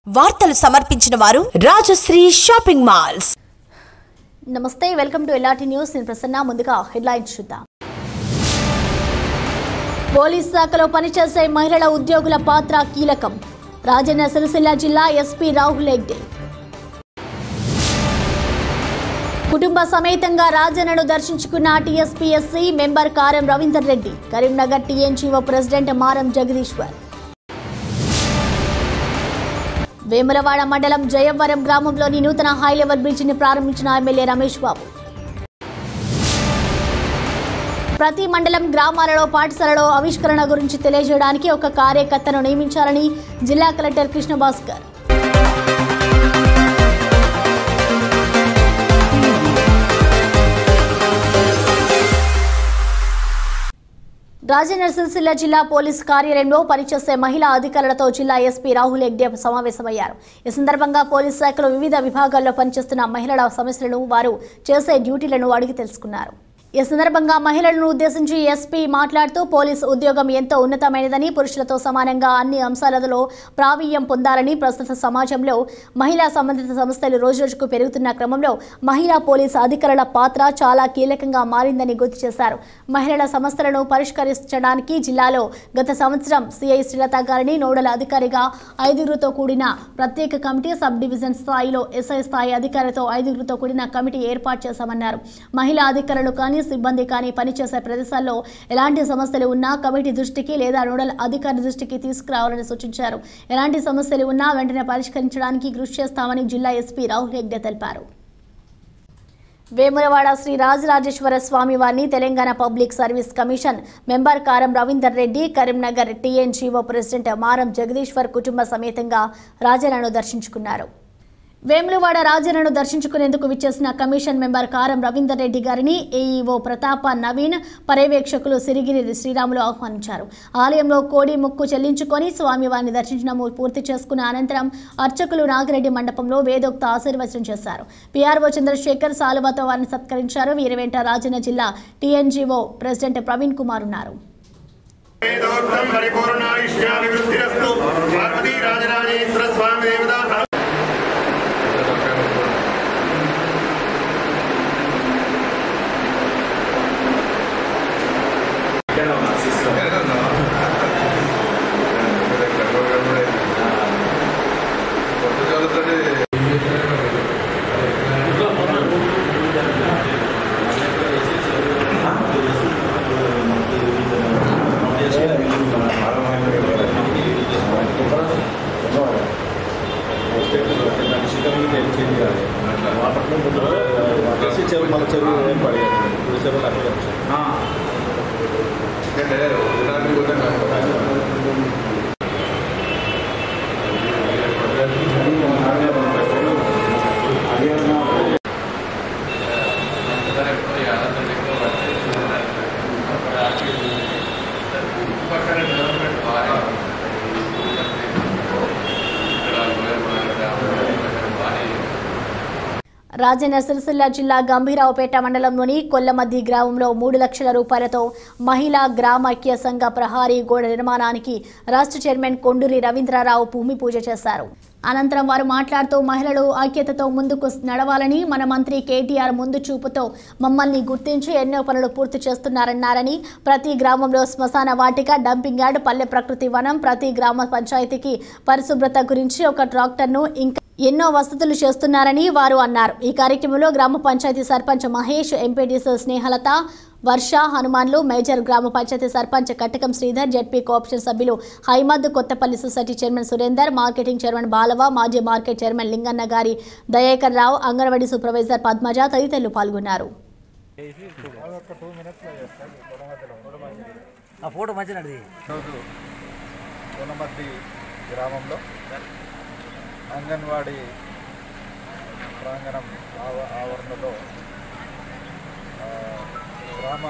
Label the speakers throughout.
Speaker 1: వార్తలు సమర్పించిన వారు రాజశ్రీ షాపింగ్ మాల్స్
Speaker 2: నమస్తే వెల్కమ్ టు ఎల్ఆర్టీ న్యూస్ నేను ప్రసన్న ముందుగా హెడ్లైన్స్ చూద్దాం పోలీస్ శాఖలో పనిచేసే మహిళల ఉద్యోగుల పాత్ర కీలకం రాజన్న సిరిసిల్ల జిల్లా ఎస్పీ రాహుల్ హెగ్డే కుటుంబ సమేతంగా రాజన్నను దర్శించుకున్న TSPSC member Karam Ravinder Reddy Karimnagar TNGO president Maram Jagadishwar Vemulawada మండలం జయవరం గ్రామంలోని నూతన హైలెవెల్ బ్రిడ్జిని ప్రారంభించిన ఎమ్మెల్యే రమేష్ బాబు ప్రతి మండలం గ్రామాలలో పాఠశాలలో ఆవిష్కరణ గురించి తెలియజేయడానికి ఒక కార్యకర్తను నియమించాలని జిల్లా కలెక్టర్ కృష్ణ భాస్కర్ రాజన్న సిరిసిల్ల జిల్లా పోలీస్ కార్యాలయంలో పనిచేసే మహిళా అధికారులతో జిల్లా ఎస్పీ రాహుల్ హెగ్డే సమావేశమయ్యారు ఈ సందర్భంగా పోలీస్ శాఖలో వివిధ విభాగాల్లో పనిచేస్తున్న మహిళల సమస్యలను వారు చేసే డ్యూటీలను అడిగి తెలుసుకున్నారు ఈ సందర్భంగా మహిళలను ఉద్దేశించి ఎస్పీ మాట్లాడుతూ పోలీస్ ఉద్యోగం ఎంతో ఉన్నతమైనదని పురుషులతో సమానంగా అన్ని అంశాలలో ప్రావీణ్యం పొందాలని ప్రస్తుత సమాజంలో మహిళా సంబంధిత సమస్యలు రోజురోజుకు పెరుగుతున్న క్రమంలో మహిళా పోలీస్ అధికారుల పాత్ర చాలా కీలకంగా మారిందని గుర్తు చేశారు మహిళల సమస్యలను పరిష్కరించడానికి జిల్లాలో గత సంవత్సరం సిఐ శ్రీలత గారిని నోడల్ అధికారిగా ఐదుగురుతో కూడిన ప్రత్యేక కమిటీ సబ్ డివిజన్ స్థాయిలో ఎస్ఐ స్థాయి అధికారితో ఐదుగురుతో కూడిన కమిటీ ఏర్పాటు చేశామన్నారు మహిళా అధికారులు కానీ సిబ్బంది కానీ పనిచేసే ప్రదేశాల్లో ఎలాంటి సమస్యలు ఉన్నా కమిటీ దృష్టికి లేదా నోడల్ అధికారి దృష్టికి తీసుకురావాలని సూచించారు ఎలాంటి సమస్యలు ఉన్నా వెంటనే పరిష్కరించడానికి కృషి చేస్తామని జిల్లా ఎస్పీ రాహుల్ హెగ్డే తెలిపారు వేములవాడ శ్రీ రాజరాజేశ్వర స్వామి వారిని Telangana public service commission member Karam Ravinder Reddy Karimnagar TNGO president Maram Jagadishwar కుటుంబ సమేతంగా రాజన్నను దర్శించుకున్నారు వేములవాడ రాజన్నను దర్శించుకునేందుకు విచ్చేసిన కమిషన్ మెంబర్ కారం రవీందర్ రెడ్డి గారిని ఏఈఓ ప్రతాప నవీన్ పర్యవేక్షకులు సిరిగిరి శ్రీరాములు ఆహ్వానించారు ఆలయంలో కోడి మొక్కు చెల్లించుకొని స్వామివారిని దర్శించడం పూర్తి చేసుకున్న అనంతరం అర్చకులు నాగిరెడ్డి మండపంలో వేదోక్త ఆశీర్వచనం చేశారు పిఆర్ఓ చంద్రశేఖర్ సాలువాతో వారిని సత్కరించారు వీరి వెంట రాజన్న జిల్లా టీఎన్జీఓ ప్రెసిడెంట్ ప్రవీణ్ కుమార్ ఉన్నారు
Speaker 3: వేదోక్తం పరిపూర్ణాయుష్యాభివృద్ధిరస్తు పార్వతీ రాజరాజేశ్వర స్వామి దేవతా
Speaker 2: రాజన్న సిరిసిల్ల జిల్లా గంభీరావుపేట మండలంలోని కొల్లమద్ది గ్రామంలో మూడు లక్షల రూపాయలతో మహిళా గ్రామ ఐక్య సంఘ ప్రహారీ గోడ నిర్మాణానికి రాష్ట్ర చైర్మన్ కొండూరి రవీంద్రరావు భూమి పూజ చేశారు అనంతరం వారు మాట్లాడుతూ మహిళలు ఐక్యతతో ముందుకు నడవాలని మన మంత్రి కేటీఆర్ ముందు చూపుతో మమ్మల్ని గుర్తించి ఎన్నో పనులు పూర్తి చేస్తున్నారన్నారని ప్రతి గ్రామంలో శ్మశాన వాటిక డంపింగ్ యార్డ్ పల్లె ప్రకృతి వనం ప్రతి గ్రామ పంచాయతీకి పరిశుభ్రత గురించి ఒక ట్రాక్టర్ను ఇంకా ఎన్నో వసతులు చేస్తున్నారని వారు అన్నారు ఈ కార్యక్రమంలో గ్రామ పంచాయతీ సర్పంచ్ మహేష్ ఎంపీడీసీ స్నేహలత వర్ష హనుమాన్లు మేజర్ గ్రామ పంచాయతీ సర్పంచ్ కట్టకం శ్రీధర్ జెడ్పీ కోఆప్షన్ సభ్యులు Haimad Kothapalli society chairman Surender marketing chairman Balava మాజీ మార్కెట్ చైర్మన్ లింగన్న గారి దయాకర్ రావు అంగన్వాడీ సూపర్వైజర్ పద్మజ తదితరులు పాల్గొన్నారు
Speaker 4: ఆ ఫోటో మంచిగా
Speaker 5: ఈరోజు కొనమద్ది గ్రామంలో అంగన్వాడీ ప్రాంగణం ఆవ ఆవరణలో ఆ, గ్రామ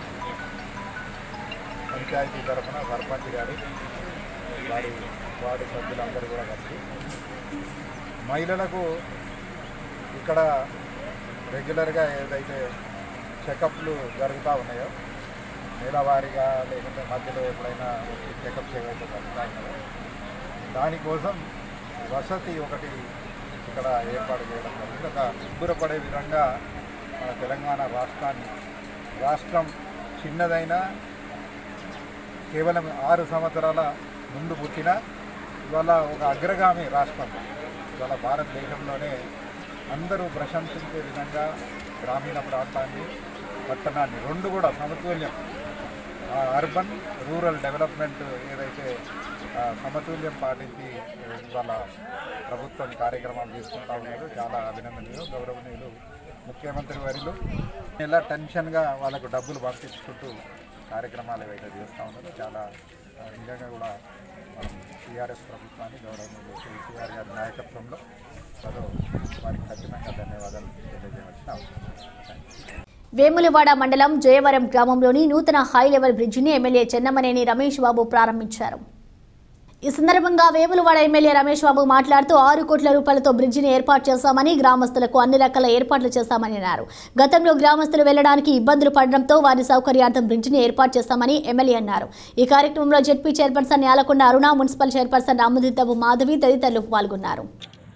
Speaker 5: పంచాయతీ తరఫున సర్పంచ్ గారు వారి వార్డు సభ్యులందరూ కూడా కలిసి మహిళలకు ఇక్కడ రెగ్యులర్గా ఏదైతే చెకప్లు జరుగుతూ ఉన్నాయో నెలవారీగా లేకుంటే మధ్యలో ఎప్పుడైనా చెకప్స్ ఏవైతే జరుగుతూ ఉన్నాయో దానికోసం వసతి ఒకటి ఇక్కడ ఏర్పాటు చేయడం జరిగింది ఒక అబ్బురపడే విధంగా మన తెలంగాణ రాష్ట్రాన్ని రాష్ట్రం చిన్నదైనా కేవలం ఆరు సంవత్సరాల ముందు పుట్టిన ఇవాళ ఒక అగ్రగామి రాష్ట్రం ఇవాళ భారతదేశంలోనే అందరూ ప్రశంసించే విధంగా గ్రామీణ ప్రాంతాన్ని పట్టణాన్ని రెండు కూడా సమతుల్యం ఆ అర్బన్ రూరల్ డెవలప్మెంట్ ఏదైతే ఆ, సమతుల్యం పాటించి ఇవాళ ప్రభుత్వం కార్యక్రమాలు తీసుకుంటా ఉన్నారు చాలా అభినందనీయులు గౌరవనీయులు ముఖ్యమంత్రి వర్యులు ఇలా టెన్షన్గా వాళ్ళకు డబ్బులు పంపించుకుంటూ కార్యక్రమాలు ఏవైతే చేస్తూ ఉన్నారో చాలా ఆ, నిజంగా కూడా మనం టీఆర్ఎస్ ప్రభుత్వాన్ని గౌరవనీయులు కేసీఆర్ గారి నాయకత్వంలో చదువు వారికి ఖచ్చితంగా ధన్యవాదాలు తెలియజేయవలసిన అవసరం ఉంది. థ్యాంక్ యూ
Speaker 2: వేములవాడ మండలం జయవరం గ్రామంలోని నూతన హై లెవెల్ బ్రిడ్జిని ఎమ్మెల్యే చెన్నమనేని రమేష్ బాబు ప్రారంభించారు ఈ సందర్భంగా వేములవాడ ఎమ్మెల్యే రమేష్ బాబు మాట్లాడుతూ ఆరు కోట్ల రూపాయలతో బ్రిడ్జిని ఏర్పాటు చేశామని గ్రామస్తులకు అన్ని రకాల ఏర్పాట్లు చేశామని అన్నారు గతంలో గ్రామస్తులు వెళ్లడానికి ఇబ్బందులు పడడంతో వారి సౌకర్యార్థం బ్రిడ్జిని ఏర్పాటు చేశామని ఎమ్మెల్యే అన్నారు ఈ కార్యక్రమంలో ZP chairperson Yalakonda Aruna municipal chairperson Ramadiddapu Madhavi తదితరులు పాల్గొన్నారు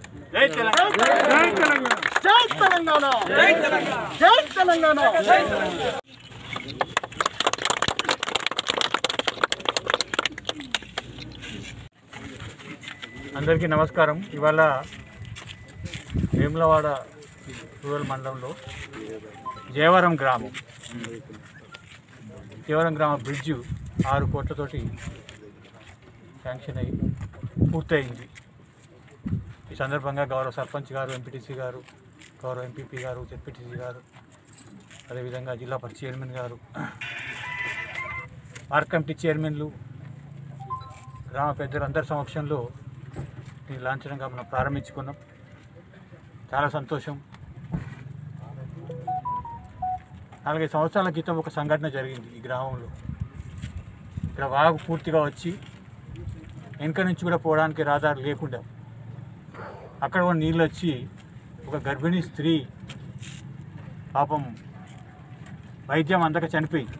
Speaker 4: అందరికీ నమస్కారం ఇవాళ వేములవాడ రూరల్ మండలంలో జయవరం గ్రామం జయవరం గ్రామ బ్రిడ్జ్ ఆరు కోట్లతోటి శాంక్షన్ అయ్యి పూర్తయింది ఈ సందర్భంగా గౌరవ సర్పంచ్ గారు ఎంపీటీసీ గారు గౌరవ ఎంపీపీ గారు జెడ్పీటీసీ గారు అదేవిధంగా జిల్లా పరిషత్ చైర్మన్ గారు మార్క్ కమిటీ చైర్మన్లు గ్రామ పెద్దలందరి సమక్షంలో ఈ లాంఛనంగా మనం ప్రారంభించుకున్నాం చాలా సంతోషం నాలుగైదు సంవత్సరాల క్రితం ఒక సంఘటన జరిగింది ఈ గ్రామంలో ఇక్కడ వాగు పూర్తిగా వచ్చి వెనక నుంచి కూడా పోవడానికి రహదారి లేకుండా అక్కడ కూడా నీళ్ళు వచ్చి ఒక గర్భిణీ స్త్రీ పాపం వైద్యం అందక చనిపోయింది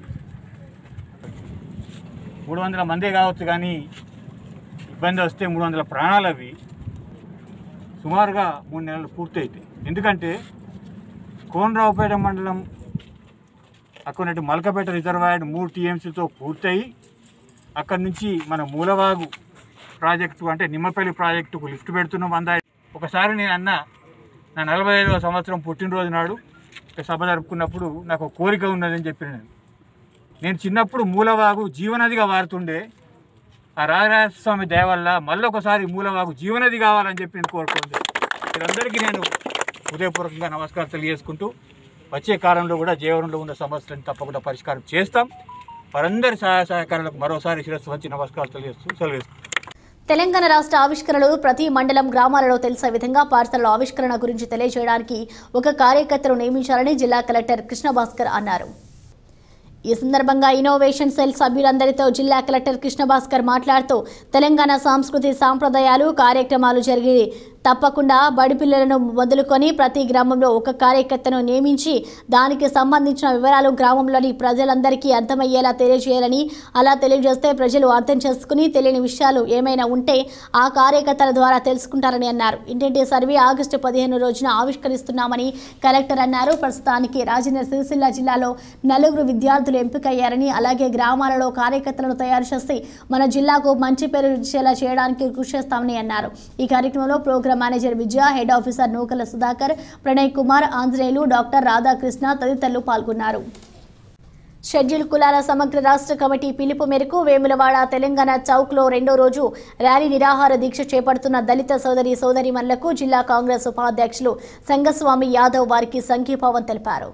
Speaker 4: మూడు వందల మందే కావచ్చు కానీ ఇబ్బంది వస్తే మూడు వందల ప్రాణాలు అవి సుమారుగా మూడు నెలలు పూర్తయితాయి ఎందుకంటే కోనరావుపేట మండలం అక్కడ మలకపేట రిజర్వాయర్ మూడు టీఎంసీతో పూర్తయి అక్కడి నుంచి మన మూలవాగు ప్రాజెక్టు అంటే నిమ్మపల్లి ప్రాజెక్టుకు లిఫ్ట్ పెడుతున్నాం అందా ఒకసారి నేను అన్న నా నలభై ఐదవ సంవత్సరం పుట్టినరోజు నాడు ఒక సభ జరుపుకున్నప్పుడు నాకు ఒక కోరిక ఉన్నదని చెప్పిన నేను నేను చిన్నప్పుడు మూలవాగు జీవనదిగా వారుతుండే ఆ రాజరాజస్వామి దయ వల్ల మళ్ళీ ఒకసారి మూలవాగు జీవనది కావాలని చెప్పి నేను కోరుకుంది వీరందరికీ నేను హృదయపూర్వకంగా నమస్కారం తెలియజేసుకుంటూ వచ్చే కాలంలో కూడా జీవనంలో ఉన్న సమస్యలను తప్పకుండా పరిష్కారం చేస్తాం వారందరి సహాయ సహకారాలకు మరోసారి శిరస్సు వచ్చి నమస్కారం తెలియజేస్తూ సెలవు
Speaker 2: తెలంగాణ రాష్ట్ర ఆవిష్కరణలు ప్రతి మండలం గ్రామాలలో తెలిసే విధంగా పాఠశాలల ఆవిష్కరణ గురించి తెలియజేయడానికి ఒక కార్యకర్తను నియమించాలని జిల్లా కలెక్టర్ కృష్ణ భాస్కర్ అన్నారు ఈ సందర్భంగా ఇన్నోవేషన్ సెల్ సభ్యులందరితో జిల్లా కలెక్టర్ కృష్ణభాస్కర్ మాట్లాడుతూ తెలంగాణ సంస్కృతి సాంప్రదాయాలు కార్యక్రమాలు జరిగి తప్పకుండా బడి పిల్లలను మొదలుకొని ప్రతి గ్రామంలో ఒక కార్యకర్తను నియమించి దానికి సంబంధించిన వివరాలు గ్రామంలోని ప్రజలందరికీ అర్థమయ్యేలా తెలియజేయాలని అలా తెలియజేస్తే ప్రజలు అర్థం చేసుకుని తెలియని విషయాలు ఏమైనా ఉంటే ఆ కార్యకర్తల ద్వారా తెలుసుకుంటారని అన్నారు ఇంటింటి సర్వే ఆగస్టు పదిహేను రోజున ఆవిష్కరిస్తున్నామని కలెక్టర్ అన్నారు ప్రస్తుతానికి రాజన్న సిరిసిల్ల జిల్లాలో నలుగురు విద్యార్థులు ఎంపికయ్యారని అలాగే గ్రామాలలో కార్యకర్తలను తయారు చేసి మన జిల్లాకు మంచి పేరు ఇచ్చేలా చేయడానికి కృషి చేస్తామని అన్నారు ఈ కార్యక్రమంలో program manager Vijaya head officer Nookala Sudhakar Pranay Kumar Anjaneyulu doctor Radhakrishna తదితరులు పాల్గొన్నారు షెడ్యూల్ కులాల సమగ్ర రాష్ట్ర కమిటీ పిలుపు మేరకు వేములవాడ తెలంగాణ చౌక్లో రెండో రోజు ర్యాలీ నిరాహార దీక్ష చేపడుతున్న దళిత సోదరి సోదరిమణులకు జిల్లా కాంగ్రెస్ ఉపాధ్యక్షులు సంగస్వామి యాదవ్ వారికి సంఘీభావం తెలిపారు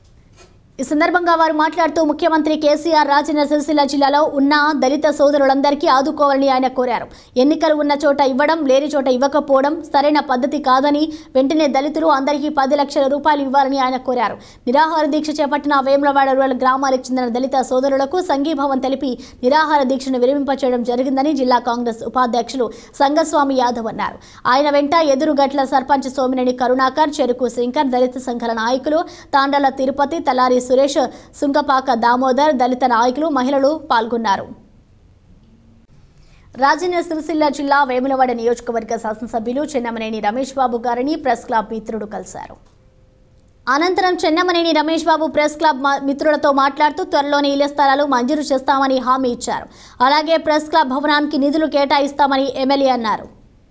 Speaker 2: ఈ సందర్భంగా వారు మాట్లాడుతూ ముఖ్యమంత్రి కేసీఆర్ రాజన్న సిరిసిల్ల జిల్లాలో ఉన్న దళిత సోదరులందరికీ ఆదుకోవాలని ఆయన కోరారు ఎన్నికలు ఉన్న చోట ఇవ్వడం లేని చోట ఇవ్వకపోవడం సరైన పద్ధతి కాదని వెంటనే దళితులు అందరికీ పది లక్షల రూపాయలు ఇవ్వాలని ఆయన కోరారు నిరాహార దీక్ష చేపట్టిన వేములవాడ రూరల్ గ్రామాలకు చెందిన దళిత సోదరులకు సంఘీభావం తెలిపి నిరాహార దీక్షను విరమింపచేయడం జరిగిందని జిల్లా కాంగ్రెస్ ఉపాధ్యక్షులు సంగస్వామి యాదవ్ అన్నారు ఆయన వెంట ఎదురుగట్ల సర్పంచ్ సోమినేని కరుణాకర్ చెరుకు శంకర్ దళిత సంఘాల నాయకులు తాండల తిరుపతి తలారి సురేష్ సుంకపాక దామోదర్ దళిత నాయకులు మహిళలు పాల్గొన్నారు రాజన్న సిరిసిల్ల జిల్లా వేములవాడ నియోజకవర్గ శాసనసభ్యులు చెన్నమనేని రమేష్ బాబు గారిని ప్రెస్ క్లబ్ మిత్రుడు కలిశారు అనంతరం చెన్నమనేని రమేష్ బాబు ప్రెస్ క్లబ్ మా- మిత్రులతో మాట్లాడుతూ త్వరలోనే ఇళ్ల స్థలాలు మంజూరు చేస్తామని హామీ ఇచ్చారు అలాగే ప్రెస్ క్లబ్ భవనానికి నిధులు కేటాయిస్తామని ఎమ్మెల్యే అన్నారు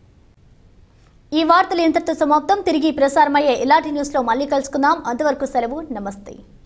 Speaker 2: ఈ వార్తలు ఇంతటితో సమాప్తం తిరిగి ప్రసారమయ్యే ఇలాంటి న్యూస్లో మళ్ళీ కలుసుకుందాం అంతవరకు సెలవు నమస్తే